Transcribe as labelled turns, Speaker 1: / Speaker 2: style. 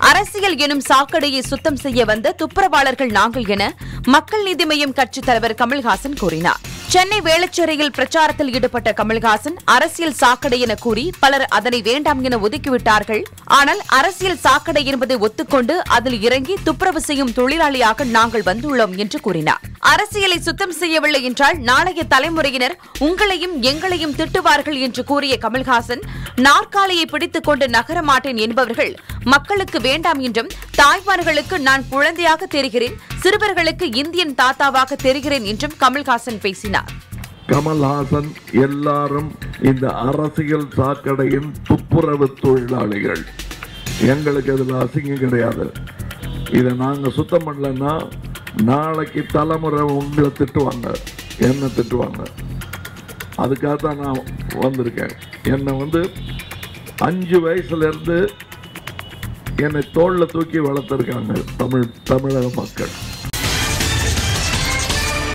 Speaker 1: அரசியல் எனும் சாக்கடையை சுத்தம் செய்ய வந்த துப்புரவாளர்கள் நாங்கள் என மக்கள் நீதி மய்யம் கட்சித் தலைவர் கமல்ஹாசன் கூறினார் சென்னை வேளச்சேரியில் பிரச்சாரத்தில் ஈடுபட்ட கமல்ஹாசன் அரசியல் சாக்கடை என கூறி பலர் அதனை வேண்டாம் என ஒதுக்கிவிட்டார்கள் ஆனால் அரசியல் சாக்கடை என்பதை ஒத்துக்கொண்டு அதில் இறங்கி துப்புரவு செய்யும் தொழிலாளியாக நாங்கள் வந்துள்ளோம் என்று கூறினார் அரசியலை சுத்தம் செய்யவில்லை என்றால் நாளைய தலைமுறையினர் உங்களையும் எங்களையும் திட்டுவார்கள் என்று கூறிய கமல்ஹாசன் நாற்காலியை பிடித்துக் கொண்டு நகர மாட்டேன் என்பவர்கள் மக்களுக்கு வேண்டாம் என்றும் தாய்மார்களுக்கு நான் குழந்தையாக தெரிகிறேன் சிறுவர்களுக்கு இந்தியன் தாத்தாவாக தெரிகிறேன் என்றும் கமல்ஹாசன் பேசினார்
Speaker 2: கமல்ஹாசன் எல்லாரும் இந்த அரசியல் சாக்கடையின் துப்புரவு தொழிலாளிகள் எங்களுக்கு இதுல அசிங்கம் கிடையாது இதை நாங்க சுத்தம் பண்ணலன்னா நாளைக்கு தலைமுறை உங்களை திட்டுவாங்க என்ன திட்டுவாங்க அதுக்காக தான் நான் வந்திருக்கேன் என்னை வந்து அஞ்சு வயசுல இருந்து என்னை தோளில் தூக்கி வளர்த்துருக்காங்க தமிழ் தமிழக மக்கள்